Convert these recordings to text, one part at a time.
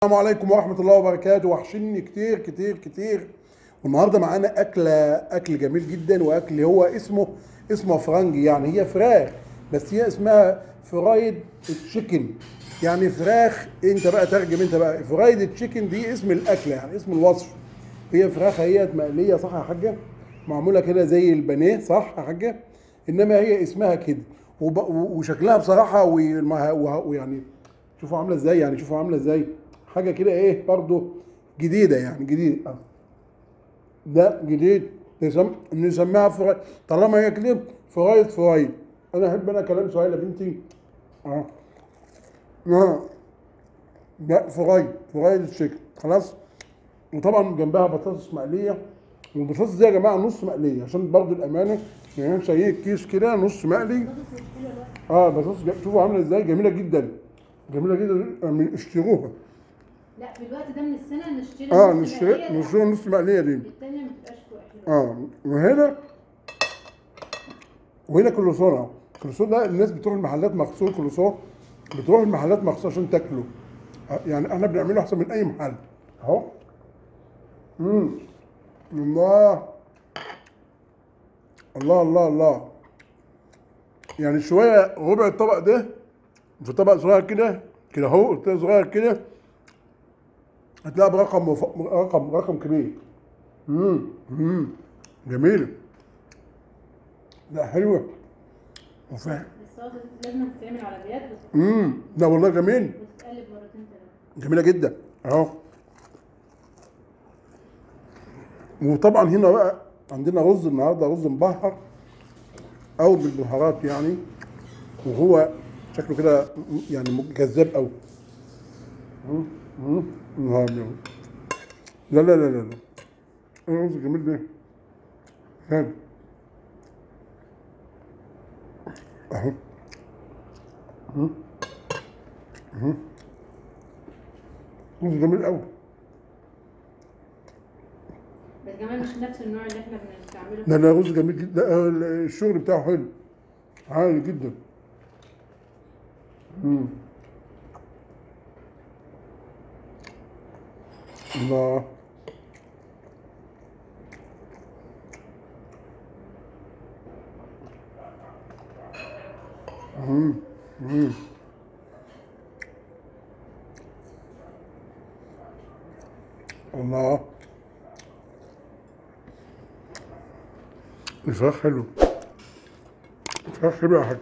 السلام عليكم ورحمة الله وبركاته وحشني كتير كتير كتير والنهارده معانا أكلة أكل جميل جدا وأكل هو اسمه اسمه فرنجي يعني هي فراخ بس هي اسمها فرايد تشيكن يعني فراخ انت بقى ترجم انت بقى فرايد تشيكن دي اسم الأكلة يعني اسم الوصف هي فراخ هي مقلية صح يا حاجة معمولة كده زي البانيه صح يا حاجة انما هي اسمها كده وب- وشكلها بصراحة والمه- وه- ويعني شوفوا عاملة ازاي يعني شوفوا عاملة ازاي حاجة كده ايه برضو جديدة يعني جديد آه. ده جديد نسم... نسميها فرايد طالما هي كده فرايد فرايد انا احب انا كلام سؤال يا بنتي اه اه لا فرايد فرايد تشيكن خلاص وطبعا جنبها بطاطس مقليه والبطاطس دي يا جماعه نص مقليه عشان برضو الامانه يعني انا شايل كيس كده نص مقلي اه بطاطس جا- شوفوا عامله ازاي جميله جدا جميله جدا من- اشتروها لا في الوقت ده من السنه نشتري اه نص نشتري بقية، لا. نشتري نص مقليه دي التانية ما بتبقاش كويسة اه وهنا وهنا كلوسون اهو كلوسون ده الناس بتروح المحلات مخصوص كلوسون بتروح المحلات مخصوص عشان تاكله آه، يعني احنا بنعمله احسن من اي محل اهو امم الله الله الله الله يعني شويه ربع الطبق ده في طبق صغير كده كده اهو طبق صغير كده هتلاقي برقم مف... رقم رقم كبير امم امم جميلة لا حلوة وفاهم الصلصه دي لازم تتعمل على اليد امم لا والله جميل وتتقلب مرتين ثلاثه جميلة جدا اهو وطبعا هنا بقى عندنا رز النهارده رز مبهر او بالبهارات يعني وهو شكله كده يعني جذاب قوي مم، مم، نهار أبيض. لا لا لا لا لا الرز الجميل ده حلو اهو مم، مم. رز جميل قوي بس كمان مش نفس النوع اللي احنا بنستعمله لا لا رز جميل جدا لا، آه، الشغل بتاعه حلو عالي جدا مم. الله مم. مم. الله الفراخ حلو الفراخ حلو يا حاج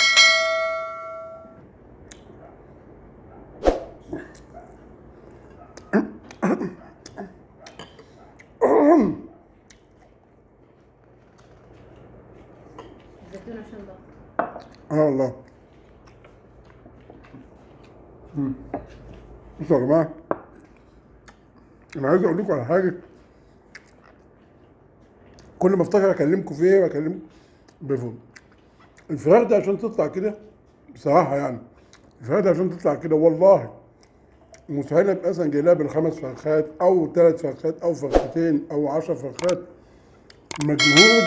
الزيتون عشان ضغط اه والله مم. بصوا يا جماعه انا عايز اقول لكم على حاجه كل ما افتكر اكلمكم فيها بكلمكم بفون الفراخ دي عشان تطلع كده بصراحه يعني الفراخ دي عشان تطلع كده والله مسهله يبقى مثلا جاي لها بالخمس فرخات او ثلاث فرخات او فرختين او عشر فرخات مجهود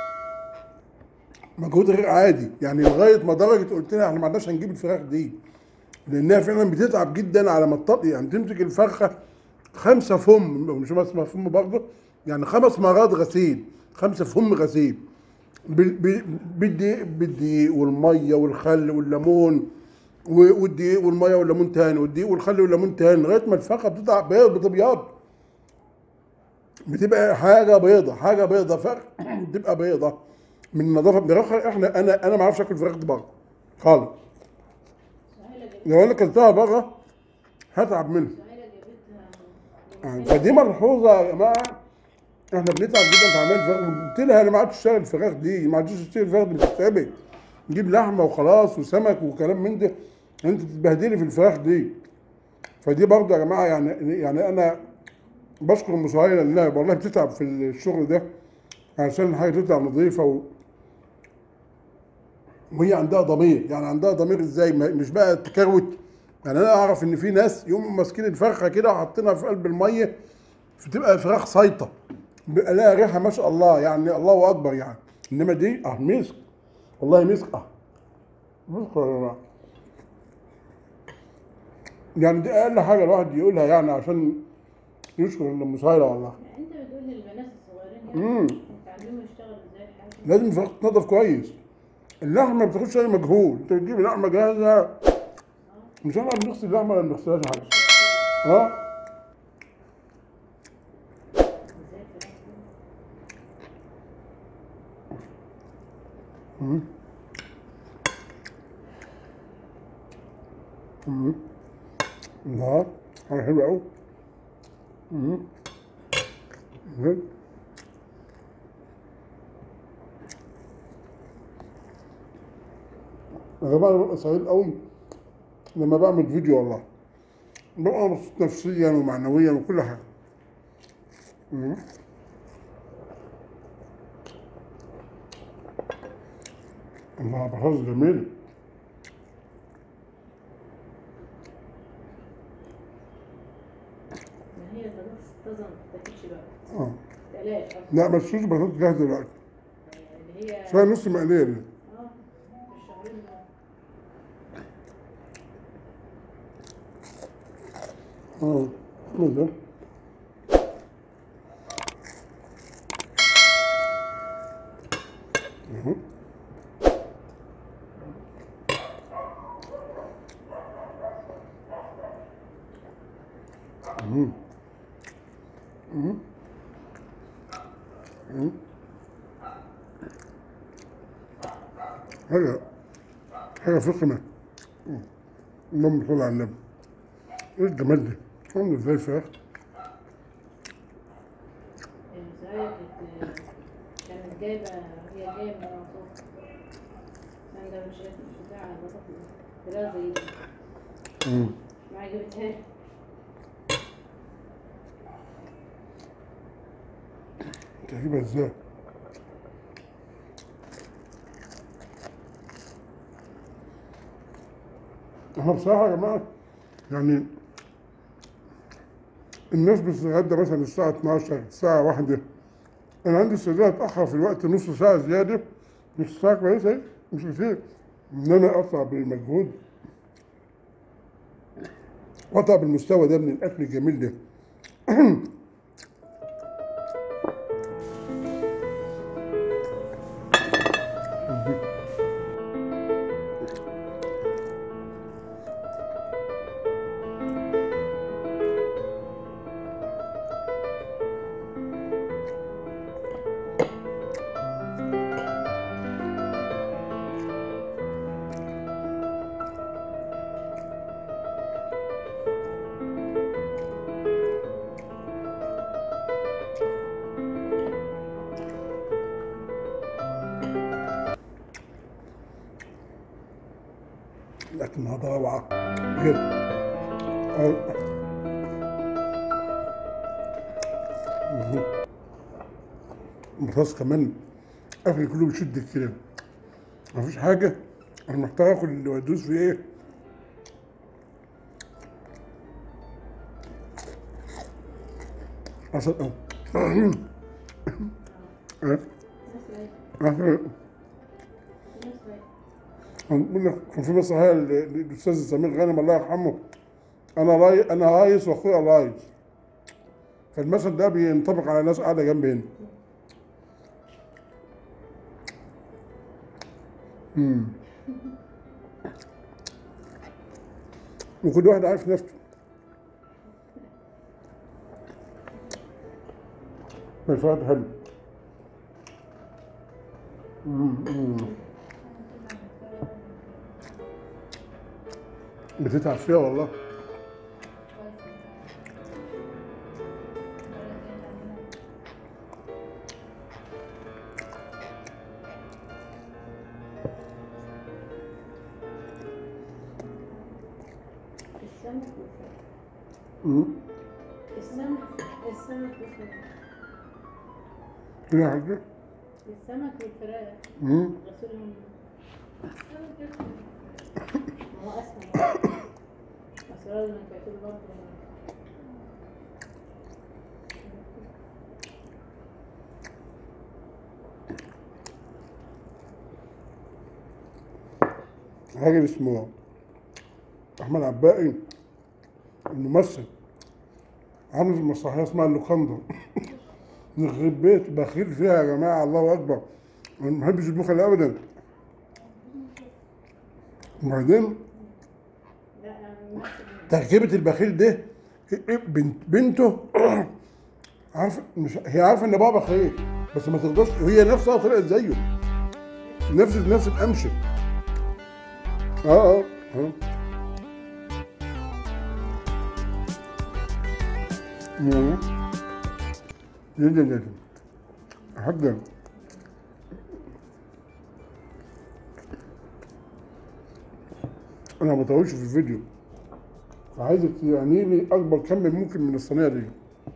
مجهود غير عادي يعني لغايه ما درجه قلت لها احنا ما عندناش هنجيب الفراخ دي لانها فعلا بتتعب جدا على ما تطلق يعني تمسك الفرخه خمسه فم مش اسمها فم برضه يعني خمس مرات غسيل خمسه فم غسيل بال- بال- بالدقيق بالدقيق والميه والخل والليمون و- والدقيق والميه والليمون تاني والدقيق والخل والليمون تاني لغايه ما الفرخه بتطلع بيض بتبيض بتبقى حاجه بيضه حاجه بيضه فرخ بتبقى بيضه من النظافه بنروح احنا انا انا ما اعرفش اكل فراخ دي بره خالص سهيله جابت لو انا اكلتها بره هتعب منها سهيله جابتها يعني فدي ملحوظه يا جماعه احنا بنتعب جدا في عمليه الفراخ قلت لها انا ما عادش اشتغل الفراخ دي ما عادش اشتغل الفراخ دي بتتعبك نجيب لحمه وخلاص وسمك وكلام من ده انت تتبهدلي في الفراخ دي فدي برضه يا جماعه يعني يعني انا بشكر ام سهيله انها والله بتتعب في الشغل ده عشان الحاجه تطلع نظيفه و... وهي عندها ضمير يعني عندها ضمير ازاي ما- مش بقى تكروت يعني انا اعرف ان في ناس يقوموا ماسكين الفرخه كده وحاطينها في قلب الميه فتبقى فراخ صيطه بيبقى لها ريحه ما شاء الله يعني الله اكبر يعني انما دي اه مسك والله مسك اه مسك يا جماعه يعني دي اقل حاجه الواحد يقولها يعني عشان يشكر ام سهيله والله يعني انت بتقول للبنات الصغيرين امم يعني تعلموا يشتغلوا ازاي حاجه لازم الفراخ تنضف كويس اللحمه ما بتاخدش اي مجهود انت بتجيب لحمه جاهزه مش انا بنغسل اللحمه ولا ما بنغسلهاش حاجه اه ازاي الفراخ مم. مم. لا حاجه حلوه قوي مم. مم. انا بقى ببقى سعيد قوي لما بعمل فيديو والله ببقى مبسوط نفسيا ومعنويا وكل حاجه مم. الله بطاطس جميل ما هي البطاطس الطازه ما بتتاكلش بقى اه ما بتقلاش اصلا لا بس شوش بطاطس جاهزه دلوقتي اللي هي شويه نص مقليه دي اه في الشهرين دول اه ايه ده اهو مم. مم. مم. حاجة حاجة فخمة مم. اللهم صل على النبي ايه الجمال ده؟ عامل ازاي الفراخ؟ الزهاية كانت كانت جايبة هي جايبة من مطروح سندوتشات مش بتاع بطاطس فراخ زي دي مم. ما عجبتهاش تجيبها ازاي؟ احنا بصراحة يا جماعة يعني الناس بتتغدى مثلا الساعة 12 الساعة واحدة أنا عندي استعداد أتأخر في الوقت نص ساعة زيادة نص ساعة كويسة أهي، مش كتير إن أنا أطلع بالمجهود وأطلع بالمستوى ده من الأكل الجميل ده الأكل النهارده روعة بجد آه. مهم. البطاطس كمان أكل كله بيشد كده مفيش حاجة أنا محتاج آكل اللي وأدوس في إيه عسل أوي آه. ناس لايقة آه. ناس لايقة هنقول لك كان في مسرحيه ل- ل- للاستاذ سمير غانم الله يرحمه انا راي انا رايس واخويا رايس فالمثل ده بينطبق على ناس قاعده جنبي هنا مم. وكل واحد عارف نفسه الفرد حلو مم، مم. بتتعب فيها والله السمك والفراخ مم. السمك السمك والفراخ فيها حاجة السمك والفراخ مم. غسلهم ما هو اسمه بس لازم تاكل برضه راجل اسمه احمد عباقي الممثل عامل مسرحيه اسمها اللوكاندا يخرب بيت بخيل فيها يا جماعه الله اكبر انا ما بحبش البخل ابدا وبعدين لا نفس تركيبه البخيل ده بنت بنته عارفه مش هي عارفه ان بابا بخيل بس ما تقدرش هي نفسها طلعت زيه نفس نفس الامشي اه اه اه مم. جدا جدا حاجة انا ما بطولش في الفيديو فعايزك يعني لي اكبر كم ممكن من الصينيه دي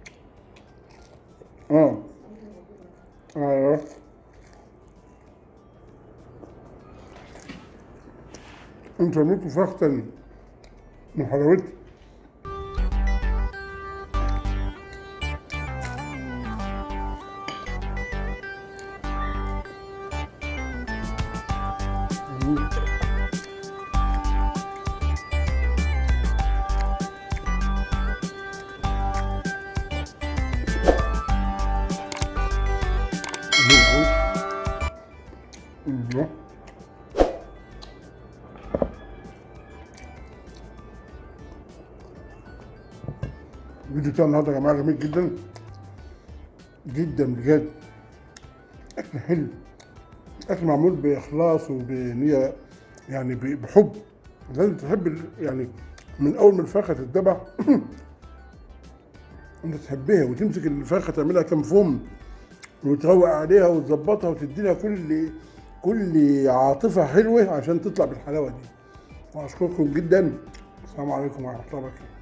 اه ايوه انت رميت فراخ تاني من حلاوتها مم. ايوه الفيديو بتاع النهارده يا جماعه جميل جدا جدا بجد اكل حلو اكل معمول باخلاص وبنيه يعني ب- بحب لازم تحب ال- يعني من اول ما الفرخه تتذبح انت تحبها وتمسك الفرخه تعملها كم فم وتروق عليها وتظبطها وتدي لها كل كل عاطفه حلوه عشان تطلع بالحلاوه دي واشكركم جدا السلام عليكم ورحمه الله وبركاته